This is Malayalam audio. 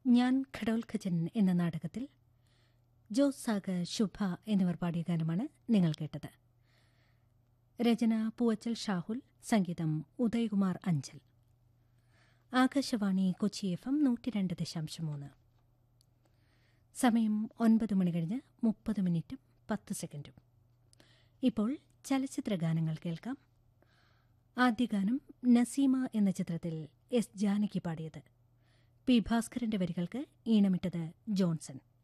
ഞാൻ ഘടോൽഖജൻ എന്ന നാടകത്തിൽ ജോസ് സാഗർ ശുഭ എന്നിവർ പാടിയ ഗാനമാണ് നിങ്ങൾ കേട്ടത് രചന പൂവച്ചൽ ഷാഹുൽ സംഗീതം ഉദയകുമാർ അഞ്ചൽ ആകാശവാണി കൊച്ചി എഫ് എം നൂറ്റി രണ്ട് ദശാംശം മൂന്ന് സമയം ഒൻപത് മണി കഴിഞ്ഞ് മുപ്പത് മിനിറ്റും പത്ത് സെക്കൻഡും ഇപ്പോൾ ചലച്ചിത്ര ഗാനങ്ങൾ കേൾക്കാം ആദ്യ ഗാനം നസീമ എന്ന ചിത്രത്തിൽ എസ് ജാനകി പാടിയത് പി ഭാസ്കരന്റെ വരികൾക്ക് ഈണമിട്ടത് ജോൺസൺ